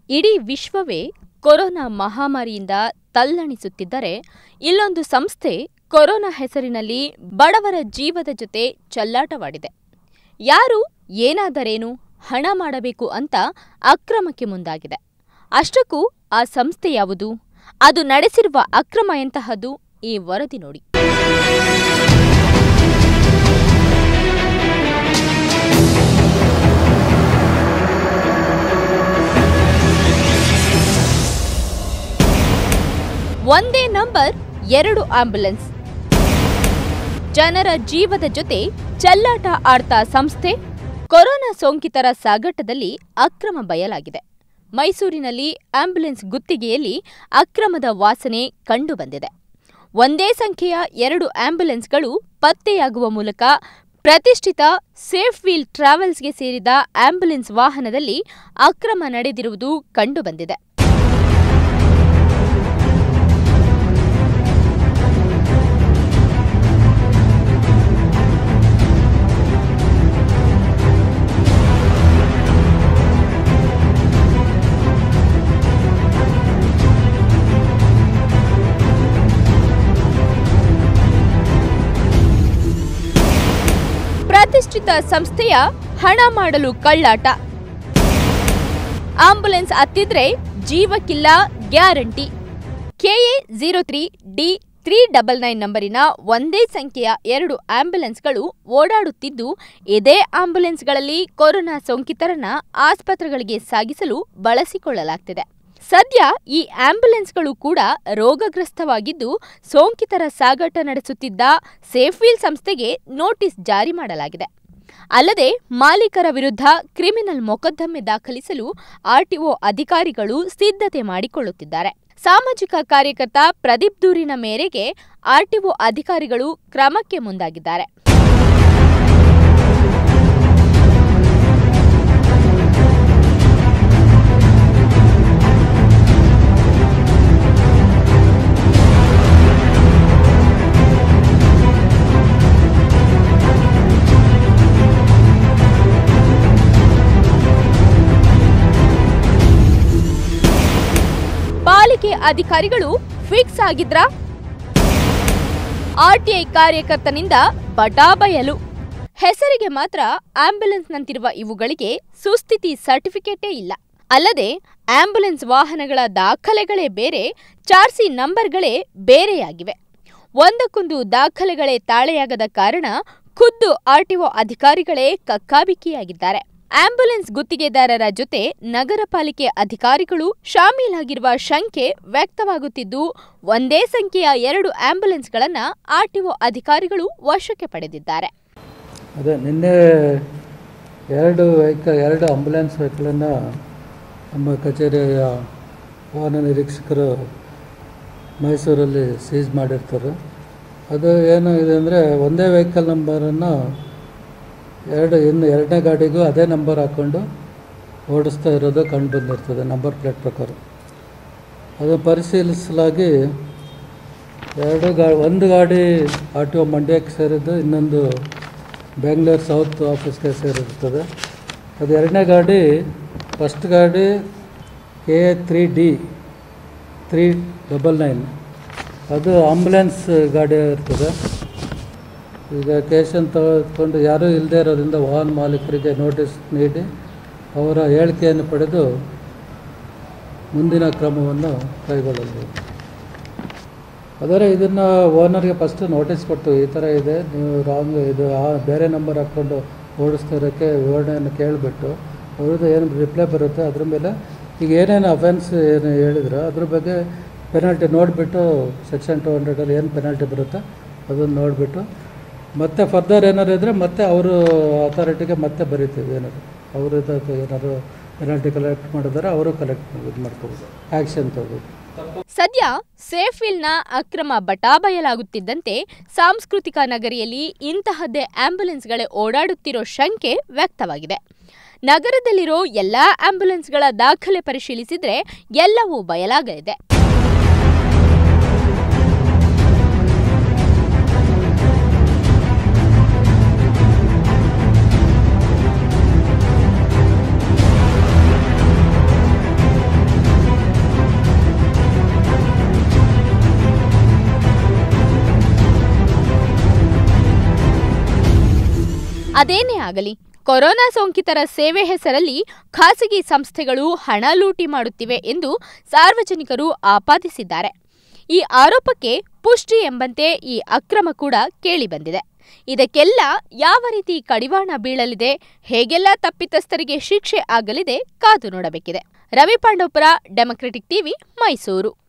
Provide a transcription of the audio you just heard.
ಇಡೀ ವಿಶ್ವವೇ ಕೊರೋನಾ ಮಹಾಮಾರಿಯಿಂದ ತಲ್ಲಣಿಸುತ್ತಿದ್ದರೆ ಇಲ್ಲೊಂದು ಸಂಸ್ಥೆ ಕೊರೋನಾ ಹೆಸರಿನಲ್ಲಿ ಬಡವರ ಜೀವದ ಜೊತೆ ಚೆಲ್ಲಾಟವಾಡಿದೆ ಯಾರು ಏನಾದರೇನು ಹಣ ಮಾಡಬೇಕು ಅಂತ ಅಕ್ರಮಕ್ಕೆ ಮುಂದಾಗಿದೆ ಅಷ್ಟಕ್ಕೂ ಆ ಸಂಸ್ಥೆ ಯಾವುದು ಅದು ನಡೆಸಿರುವ ಅಕ್ರಮ ಎಂತಹದ್ದು ಈ ವರದಿ ನೋಡಿ ಒಂದೇ ನಂಬರ್ ಎರಡು ಆಂಬ್ಯುಲೆನ್ಸ್ ಜನರ ಜೀವದ ಜೊತೆ ಚೆಲ್ಲಾಟ ಆಡ್ತಾ ಸಂಸ್ಥೆ ಕೊರೋನಾ ಸೋಂಕಿತರ ಸಾಗಾಟದಲ್ಲಿ ಅಕ್ರಮ ಬಯಲಾಗಿದೆ ಮೈಸೂರಿನಲ್ಲಿ ಆಂಬ್ಯುಲೆನ್ಸ್ ಗುತ್ತಿಗೆಯಲ್ಲಿ ಅಕ್ರಮದ ವಾಸನೆ ಕಂಡುಬಂದಿದೆ ಒಂದೇ ಸಂಖ್ಯೆಯ ಎರಡು ಆಂಬ್ಯುಲೆನ್ಸ್ಗಳು ಪತ್ತೆಯಾಗುವ ಮೂಲಕ ಪ್ರತಿಷ್ಠಿತ ಸೇಫ್ ವೀಲ್ ಟ್ರಾವೆಲ್ಸ್ಗೆ ಸೇರಿದ ಆಂಬ್ಯುಲೆನ್ಸ್ ವಾಹನದಲ್ಲಿ ಅಕ್ರಮ ನಡೆದಿರುವುದು ಕಂಡುಬಂದಿದೆ ಪ್ರತಿಷ್ಠಿತ ಸಂಸ್ಥೆಯ ಹಣ ಮಾಡಲು ಕಳ್ಳಾಟ ಆಂಬ್ಯುಲೆನ್ಸ್ ಹತ್ತಿದ್ರೆ ಜೀವಕ್ಕಿಲ್ಲ guarantee KA zero three D three double nine ನಂಬರಿನ ಒಂದೇ ಸಂಖ್ಯೆಯ ಎರಡು ಆಂಬ್ಯುಲೆನ್ಸ್ಗಳು ಓಡಾಡುತ್ತಿದ್ದು ಇದೇ ಆಂಬ್ಯುಲೆನ್ಸ್ಗಳಲ್ಲಿ ಕೊರೋನಾ ಸೋಂಕಿತರನ್ನ ಆಸ್ಪತ್ರೆಗಳಿಗೆ ಸಾಗಿಸಲು ಬಳಸಿಕೊಳ್ಳಲಾಗ್ತಿದೆ ಸದ್ಯ ಈ ಆಂಬ್ಯುಲೆನ್ಸ್ಗಳು ಕೂಡ ರೋಗಗ್ರಸ್ತವಾಗಿದ್ದು ಸೋಂಕಿತರ ಸಾಗಾಟ ನಡೆಸುತ್ತಿದ್ದ ಸೇಫ್ವೀಲ್ ಸಂಸ್ಥೆಗೆ ನೋಟಿಸ್ ಜಾರಿ ಮಾಡಲಾಗಿದೆ ಅಲ್ಲದೆ ಮಾಲೀಕರ ವಿರುದ್ಧ ಕ್ರಿಮಿನಲ್ ಮೊಕದ್ದಮೆ ದಾಖಲಿಸಲು ಆರ್ಟಿಒ ಅಧಿಕಾರಿಗಳು ಸಿದ್ಧತೆ ಮಾಡಿಕೊಳ್ಳುತ್ತಿದ್ದಾರೆ ಸಾಮಾಜಿಕ ಕಾರ್ಯಕರ್ತ ಪ್ರದೀಪ್ ದೂರಿನ ಮೇರೆಗೆ ಆರ್ಟಿಒ ಅಧಿಕಾರಿಗಳು ಕ್ರಮಕ್ಕೆ ಮುಂದಾಗಿದ್ದಾರೆ ಪಾಲಿಕೆ ಅಧಿಕಾರಿಗಳು ಫಿಕ್ಸ್ ಆಗಿದ್ರಾ ಆರ್ಟಿಐ ಕಾರ್ಯಕರ್ತನಿಂದ ಬಟಾಬಯಲು ಹೆಸರಿಗೆ ಮಾತ್ರ ಆಂಬ್ಯುಲೆನ್ಸ್ನಂತಿರುವ ಇವುಗಳಿಗೆ ಸುಸ್ಥಿತಿ ಸರ್ಟಿಫಿಕೇಟೇ ಇಲ್ಲ ಅಲ್ಲದೆ ಆಂಬ್ಯುಲೆನ್ಸ್ ವಾಹನಗಳ ದಾಖಲೆಗಳೇ ಬೇರೆ ಚಾರ್ಸಿ ನಂಬರ್ಗಳೇ ಬೇರೆಯಾಗಿವೆ ಒಂದಕ್ಕೊಂದು ದಾಖಲೆಗಳೇ ತಾಳೆಯಾಗದ ಕಾರಣ ಖುದ್ದು ಆರ್ಟಿಒ ಅಧಿಕಾರಿಗಳೇ ಕಕ್ಕಾಬಿಕ್ಕಿಯಾಗಿದ್ದಾರೆ ಆಂಬ್ಯುಲೆನ್ಸ್ ಗುತ್ತಿಗೆದಾರರ ಜೊತೆ ನಗರ ಪಾಲಿಕೆ ಅಧಿಕಾರಿಗಳು ಶಾಮೀಲಾಗಿರುವ ಶಂಕೆ ವ್ಯಕ್ತವಾಗುತ್ತಿದ್ದು ಒಂದೇ ಸಂಖ್ಯೆಯ ಎರಡು ಆಂಬ್ಯುಲೆನ್ಸ್ಗಳನ್ನು ಆರ್ಟಿಒ ಅಧಿಕಾರಿಗಳು ವಶಕ್ಕೆ ಪಡೆದಿದ್ದಾರೆ ಅದೇ ನಿನ್ನೆ ಎರಡು ವೆಹಿಕಲ್ ಎರಡು ಆಂಬುಲೆನ್ಸ್ ವೆಹಿಕಲನ್ನು ನಮ್ಮ ಕಚೇರಿಯ ವಾಹನ ನಿರೀಕ್ಷಕರು ಮೈಸೂರಲ್ಲಿ ಸೀಸ್ ಮಾಡಿರ್ತಾರೆ ಅದು ಏನು ಇದೆ ಅಂದರೆ ಒಂದೇ ವೆಹಿಕಲ್ ನಂಬರನ್ನು ಎರಡು ಇನ್ನು ಎರಡನೇ ಗಾಡಿಗೂ ಅದೇ ನಂಬರ್ ಹಾಕ್ಕೊಂಡು ಓಡಿಸ್ತಾ ಇರೋದು ಕಂಡು ಬಂದಿರ್ತದೆ ನಂಬರ್ ಪ್ಲೇಟ್ ಪ್ರಕಾರ ಅದು ಪರಿಶೀಲಿಸಲಾಗಿ ಎರಡು ಗಾ ಒಂದು ಗಾಡಿ ಆರ್ ಟಿ ಒ ಮಂಡ್ಯಕ್ಕೆ ಸೇರಿದ್ದು ಇನ್ನೊಂದು ಬೆಂಗಳೂರು ಸೌತ್ ಆಫೀಸ್ಗೆ ಸೇರಿರ್ತದೆ ಅದು ಎರಡನೇ ಗಾಡಿ ಫಸ್ಟ್ ಗಾಡಿ K A three D three double nine ಅದು ಆಂಬುಲೆನ್ಸ್ ಗಾಡಿ ಇರ್ತದೆ ಈಗ ಕೇಶನ್ ತೆಗೆದುಕೊಂಡು ಯಾರೂ ಇಲ್ಲದೆ ಇರೋದ್ರಿಂದ ವಾಹನ ಮಾಲೀಕರಿಗೆ ನೋಟಿಸ್ ನೀಡಿ ಅವರ ಹೇಳಿಕೆಯನ್ನು ಪಡೆದು ಮುಂದಿನ ಕ್ರಮವನ್ನು ಕೈಗೊಳ್ಳಬಹುದು ಆದರೆ ಇದನ್ನು ಓನರ್ಗೆ ಫಸ್ಟ್ ನೋಟಿಸ್ ಕೊಟ್ಟು ಈ ಥರ ಇದೆ ನೀವು ರಾಂಗ್ ಇದು ಆ ಬೇರೆ ನಂಬರ್ ಹಾಕ್ಕೊಂಡು ಓಡಿಸ್ತಾ ಇರೋಕ್ಕೆ ವಿವರಣೆಯನ್ನು ಕೇಳಿಬಿಟ್ಟು ಅವ್ರದ್ದು ಏನು ರಿಪ್ಲೈ ಬರುತ್ತೆ ಅದ್ರ ಮೇಲೆ ಈಗ ಏನೇನು ಅಫೆನ್ಸ್ ಏನು ಹೇಳಿದ್ರು ಅದ್ರ ಬಗ್ಗೆ ಪೆನಾಲ್ಟಿ ನೋಡಿಬಿಟ್ಟು ಸೆಕ್ಷನ್ ಟು ಹಂಡ್ರೆಡಲ್ಲಿ ಏನು ಪೆನಾಲ್ಟಿ ಬರುತ್ತೆ ಅದನ್ನು ನೋಡಿಬಿಟ್ಟು ಮತ್ತೆ ಫರ್ದರ್ ಏನಾರು ಇದ್ದರೆ ಮತ್ತೆ ಅವರು ಅಥಾರಿಟಿಗೆ ಮತ್ತೆ ಬರೀತೀವಿ ಏನಾದ್ರು ಅವರು ಏನಾದ್ರು ಪೆನಾಲ್ಟಿ ಕಲೆಕ್ಟ್ ಮಾಡಿದ್ರೆ ಅವರು ಕಲೆಕ್ಟ್ ಇದು ಮಾಡ್ಕೋಬೋದು ಆ್ಯಕ್ಷನ್ ತಗೋಬೋದು ಸದ್ಯ ಸೇಫ್ವಿಲ್ನ ಅಕ್ರಮ ಬಟಾಬಯಲಾಗುತ್ತಿದ್ದಂತೆ ಸಾಂಸ್ಕೃತಿಕ ನಗರಿಯಲ್ಲಿ ಇಂತಹದ್ದೇ ಆಂಬ್ಯುಲೆನ್ಸ್ಗಳೇ ಓಡಾಡುತ್ತಿರೋ ಶಂಕೆ ವ್ಯಕ್ತವಾಗಿದೆ ನಗರದಲ್ಲಿರೋ ಎಲ್ಲಾ ಆಂಬ್ಯುಲೆನ್ಸ್ಗಳ ದಾಖಲೆ ಪರಿಶೀಲಿಸಿದ್ರೆ ಎಲ್ಲವೂ ಬಯಲಾಗಲಿದೆ ಅದೇನೇ ಆಗಲಿ ಕೊರೋನಾ ಸೋಂಕಿತರ ಸೇವೆ ಹೆಸರಲ್ಲಿ ಖಾಸಗಿ ಸಂಸ್ಥೆಗಳು ಹಣ ಲೂಟಿ ಮಾಡುತ್ತಿವೆ ಎಂದು ಸಾರ್ವಜನಿಕರು ಆಪಾದಿಸಿದ್ದಾರೆ ಈ ಆರೋಪಕ್ಕೆ ಪುಷ್ಟಿ ಎಂಬಂತೆ ಈ ಅಕ್ರಮ ಕೂಡ ಕೇಳಿಬಂದಿದೆ ಇದಕ್ಕೆಲ್ಲ ಯಾವ ರೀತಿ ಕಡಿವಾಣ ಬೀಳಲಿದೆ ಹೇಗೆಲ್ಲ ತಪ್ಪಿತಸ್ಥರಿಗೆ ಶಿಕ್ಷೆ ಆಗಲಿದೆ ಕಾದು ನೋಡಬೇಕಿದೆ ರವಿ ಪಾಂಡವಪುರ ಡೆಮೊಕ್ರೆಟಿಕ್ ಟಿವಿ ಮೈಸೂರು